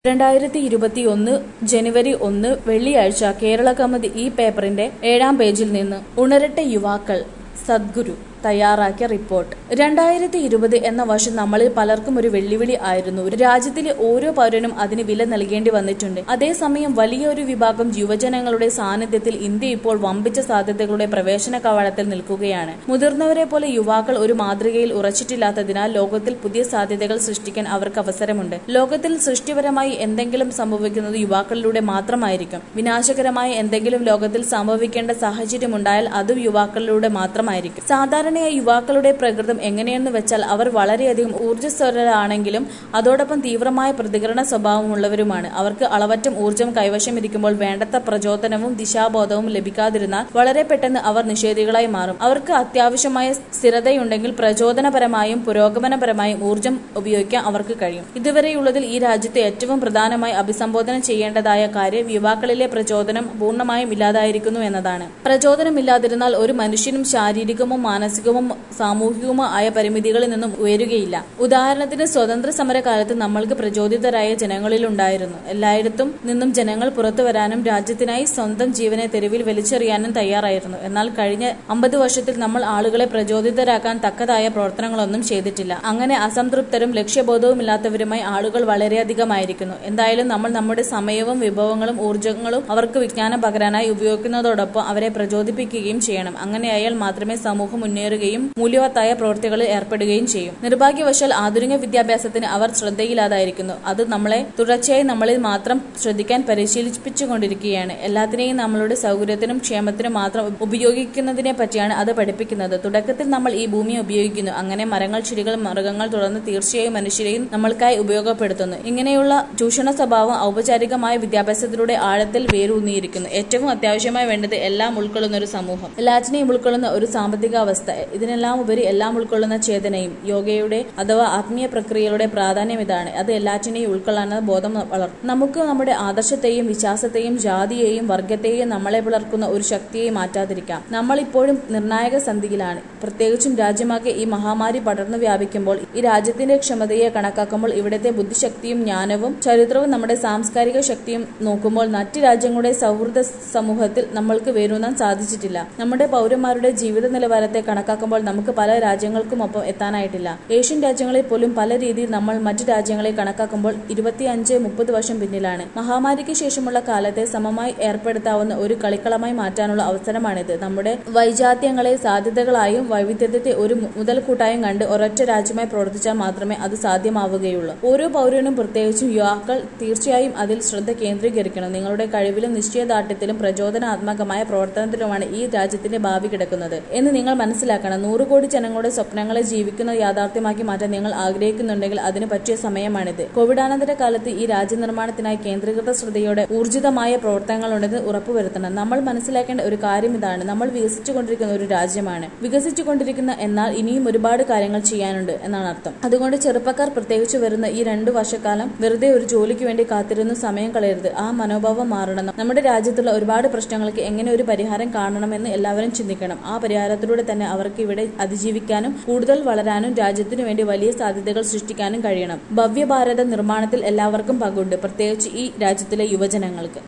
രണ്ടായിരത്തി ഇരുപത്തിയൊന്ന് ജനുവരി ഒന്ന് വെള്ളിയാഴ്ച കേരള കൗമുദി ഈ പേപ്പറിന്റെ ഏഴാം പേജിൽ നിന്ന് ഉണരട്ടെ യുവാക്കൾ സദ്ഗുരു തയ്യാറാക്കിയ റിപ്പോർട്ട് രണ്ടായിരത്തി ഇരുപത് എന്ന വർഷം നമ്മളിൽ പലർക്കും ഒരു വെല്ലുവിളി ആയിരുന്നു രാജ്യത്തിലെ ഓരോ പൗരനും അതിന് വില നൽകേണ്ടി വന്നിട്ടുണ്ട് അതേസമയം വലിയൊരു വിഭാഗം യുവജനങ്ങളുടെ സാന്നിധ്യത്തിൽ ഇന്ത്യ ഇപ്പോൾ വമ്പിച്ച സാധ്യതകളുടെ പ്രവേശന കവാടത്തിൽ നിൽക്കുകയാണ് മുതിർന്നവരെ പോലെ യുവാക്കൾ ഒരു മാതൃകയിൽ ഉറച്ചിട്ടില്ലാത്തതിനാൽ ലോകത്തിൽ പുതിയ സാധ്യതകൾ സൃഷ്ടിക്കാൻ അവർക്ക് അവസരമുണ്ട് ലോകത്തിൽ സൃഷ്ടിപരമായി എന്തെങ്കിലും സംഭവിക്കുന്നത് യുവാക്കളിലൂടെ മാത്രമായിരിക്കും വിനാശകരമായ എന്തെങ്കിലും ലോകത്തിൽ സംഭവിക്കേണ്ട സാഹചര്യമുണ്ടായാൽ അതും യുവാക്കളിലൂടെ മാത്രമായിരിക്കും സാധാരണയായി യുവാക്കളുടെ പ്രകൃതം എങ്ങനെയെന്ന് വെച്ചാൽ അവർ വളരെയധികം ഊർജ്ജസ്വരരാണെങ്കിലും അതോടൊപ്പം തീവ്രമായ പ്രതികരണ സ്വഭാവമുള്ളവരുമാണ് അവർക്ക് അളവറ്റം ഊർജ്ജം കൈവശം ഇരിക്കുമ്പോൾ വേണ്ടത്ര പ്രചോദനവും ദിശാബോധവും ലഭിക്കാതിരുന്നാൽ വളരെ പെട്ടെന്ന് അവർ നിഷേധികളായി മാറും അവർക്ക് അത്യാവശ്യമായ സ്ഥിരതയുണ്ടെങ്കിൽ പ്രചോദനപരമായും പുരോഗമനപരമായും ഊർജ്ജം ഉപയോഗിക്കാൻ അവർക്ക് കഴിയും ഇതുവരെയുള്ളതിൽ ഈ രാജ്യത്ത് ഏറ്റവും പ്രധാനമായി അഭിസംബോധന ചെയ്യേണ്ടതായ കാര്യം യുവാക്കളിലെ പ്രചോദനം പൂർണ്ണമായും ഇല്ലാതായിരിക്കുന്നു എന്നതാണ് പ്രചോദനമില്ലാതിരുന്നാൽ ഒരു മനുഷ്യനും ശാരീരികമോ മാനസികമോ സാമൂഹികമോ ആയ പരിമിതികളിൽ നിന്നും ഉയരുകയില്ല ഉദാഹരണത്തിന് സ്വതന്ത്ര സമരകാലത്ത് നമ്മൾക്ക് പ്രചോദിതരായ ജനങ്ങളിലുണ്ടായിരുന്നു എല്ലായിടത്തും നിന്നും ജനങ്ങൾ പുറത്തു വരാനും രാജ്യത്തിനായി സ്വന്തം ജീവനെ തെരുവിൽ വലിച്ചെറിയാനും തയ്യാറായിരുന്നു എന്നാൽ കഴിഞ്ഞ അമ്പത് വർഷത്തിൽ നമ്മൾ ആളുകളെ പ്രചോദിതരാക്കാൻ തക്കതായ പ്രവർത്തനങ്ങളൊന്നും ചെയ്തിട്ടില്ല അങ്ങനെ അസംതൃപ്തരും ലക്ഷ്യബോധവുമില്ലാത്തവരുമായി ആളുകൾ വളരെയധികമായിരിക്കുന്നു എന്തായാലും നമ്മൾ നമ്മുടെ സമയവും വിഭവങ്ങളും ഊർജ്ജങ്ങളും അവർക്ക് വിജ്ഞാനം പകരാനായി ഉപയോഗിക്കുന്നതോടൊപ്പം അവരെ പ്രചോദിപ്പിക്കുകയും ചെയ്യണം അങ്ങനെയായാൽ മാത്രമേ സമൂഹം മുന്നേറുകയും മൂല്യവത്തായ പ്രവൃത്തികളിൽ ഏർപ്പെടുകയും ചെയ്യും നിർഭാഗ്യവശാൽ ആധുനിക വിദ്യാഭ്യാസത്തിന് അവർ ശ്രദ്ധയില്ലാതായിരിക്കുന്നു അത് നമ്മളെ തുടർച്ചയായി നമ്മളിൽ മാത്രം ശ്രദ്ധിക്കാൻ പരിശീലിപ്പിച്ചുകൊണ്ടിരിക്കുകയാണ് എല്ലാത്തിനെയും നമ്മളുടെ സൗകര്യത്തിനും ക്ഷേമത്തിനും മാത്രം ഉപയോഗിക്കുന്നതിനെ പറ്റിയാണ് അത് പഠിപ്പിക്കുന്നത് തുടക്കത്തിൽ നമ്മൾ ഈ ഭൂമി ഉപയോഗിക്കുന്നു അങ്ങനെ മരങ്ങൾ ചെടികൾ മൃഗങ്ങൾ തുടർന്ന് തീർച്ചയായും മനുഷ്യരെയും നമ്മൾക്കായി ഉപയോഗപ്പെടുത്തുന്നു ഇങ്ങനെയുള്ള ചൂഷണ സ്വഭാവം ഔപചാരികമായ വിദ്യാഭ്യാസത്തിലൂടെ ആഴത്തിൽ വേരൂന്നിയിരിക്കുന്നു ഏറ്റവും അത്യാവശ്യമായി വേണ്ടത് എല്ലാം ഉൾക്കൊള്ളുന്ന ഒരു സമൂഹം എല്ലാറ്റിനെയും ഉൾക്കൊള്ളുന്ന ഒരു സാമ്പത്തിക അവസ്ഥ ഇതിനെല്ലാം ഉപരി എല്ലാം ഉൾക്കൊള്ളുന്ന ചേതനയും യോഗയുടെ അഥവാ ആത്മീയ പ്രക്രിയയുടെ പ്രാധാന്യം ഇതാണ് അത് എല്ലാറ്റിനെയും ഉൾക്കൊള്ളാനുള്ള ബോധം വളർത്തും നമുക്ക് നമ്മുടെ ആദർശത്തെയും വിശ്വാസത്തെയും ജാതിയെയും വർഗത്തെയും നമ്മളെ പിളർക്കുന്ന ഒരു ശക്തിയെയും മാറ്റാതിരിക്കാം നമ്മൾ ഇപ്പോഴും നിർണായക സന്ധിയിലാണ് പ്രത്യേകിച്ചും രാജ്യമാകെ ഈ മഹാമാരി പടർന്നു വ്യാപിക്കുമ്പോൾ ഈ രാജ്യത്തിന്റെ ക്ഷമതയെ കണക്കാക്കുമ്പോൾ ഇവിടുത്തെ ബുദ്ധിശക്തിയും ജ്ഞാനവും ചരിത്രവും നമ്മുടെ സാംസ്കാരിക ശക്തിയും നോക്കുമ്പോൾ മറ്റ് രാജ്യങ്ങളുടെ സൗഹൃദ സമൂഹത്തിൽ നമ്മൾക്ക് വേരൂന്നാൻ സാധിച്ചിട്ടില്ല നമ്മുടെ പൗരന്മാരുടെ ജീവിത നിലവാരത്തെ കണക്കാക്കുമ്പോൾ നമുക്ക് പല രാജ്യങ്ങൾക്കുമൊപ്പം എത്താനായിട്ടില്ല ഏഷ്യൻ രാജ്യങ്ങളിൽ പോലും പല രീതിയിൽ നമ്മൾ മറ്റു രാജ്യങ്ങളെ കണക്കാക്കുമ്പോൾ ഇരുപത്തിയഞ്ച് മുപ്പത് വർഷം പിന്നിലാണ് മഹാമാരിക്ക് ശേഷമുള്ള കാലത്തെ സമമായി ഏർപ്പെടുത്താവുന്ന ഒരു കളിക്കളമായി മാറ്റാനുള്ള അവസരമാണിത് നമ്മുടെ വൈജാത്യങ്ങളെ സാധ്യതകളായും വൈവിധ്യത്തെ ഒരു മുതൽക്കൂട്ടായും കണ്ട് ഒരൊറ്റ രാജ്യമായി പ്രവർത്തിച്ചാൽ മാത്രമേ അത് സാധ്യമാവുകയുള്ളൂ ഓരോ പൗരനും പ്രത്യേകിച്ചും യുവാക്കൾ തീർച്ചയായും അതിൽ ശ്രദ്ധ കേന്ദ്രീകരിക്കണം നിങ്ങളുടെ കഴിവിലും നിശ്ചയദാർഢ്യത്തിലും പ്രചോദനാത്മകമായ പ്രവർത്തനത്തിലുമാണ് ഈ രാജ്യത്തിന്റെ ഭാവി കിടക്കുന്നത് എന്ന് നിങ്ങൾ മനസ്സിലാക്കണം നൂറ് കോടി ജനങ്ങളുടെ സ്വപ്നങ്ങളെ ജീവിക്കുന്ന യാഥാർത്ഥ്യമാക്കി മാറ്റാൻ നിങ്ങൾ ആഗ്രഹിക്കുന്നുണ്ടെങ്കിൽ അതിന് പറ്റിയ സമയമാണിത് കോവിഡാനന്തര കാലത്ത് ഈ രാജ്യനിർമ്മാണത്തിനായി കേന്ദ്രീകൃത ശ്രദ്ധയോടെ ഊർജിതമായ പ്രവർത്തനങ്ങളുണ്ടെന്ന് ഉറപ്പുവരുത്തണം നമ്മൾ മനസ്സിലാക്കേണ്ട ഒരു കാര്യം ഇതാണ് നമ്മൾ വികസിച്ചുകൊണ്ടിരിക്കുന്ന ഒരു രാജ്യമാണ് വികസിച്ചുകൊണ്ടിരിക്കുന്ന എന്നാൽ ഇനിയും ഒരുപാട് കാര്യങ്ങൾ ചെയ്യാനുണ്ട് എന്നാണ് അർത്ഥം അതുകൊണ്ട് ചെറുപ്പക്കാർ പ്രത്യേകിച്ച് വരുന്ന ഈ രണ്ടു വർഷക്കാലം വെറുതെ ഒരു ജോലിക്ക് വേണ്ടി കാത്തിരുന്ന് സമയം കളയരുത് ആ മനോഭാവം മാറണം നമ്മുടെ രാജ്യത്തുള്ള ഒരുപാട് പ്രശ്നങ്ങൾക്ക് എങ്ങനെ ഒരു പരിഹാരം കാണണമെന്ന് എല്ലാവരും ചിന്തിക്കണം ആ പരിഹാരത്തിലൂടെ തന്നെ അവർക്ക് ഇവിടെ അതിജീവിക്കാനും കൂടുതൽ വളരാനും രാജ്യത്തിനു വേണ്ടി വലിയ സാധ്യതകൾ സൃഷ്ടിക്കാനും കഴിയണം ഭവ്യഭാരത നിർമ്മാണത്തിൽ എല്ലാവർക്കും പങ്കുണ്ട് പ്രത്യേകിച്ച് ഈ രാജ്യത്തിലെ യുവജനങ്ങൾക്ക്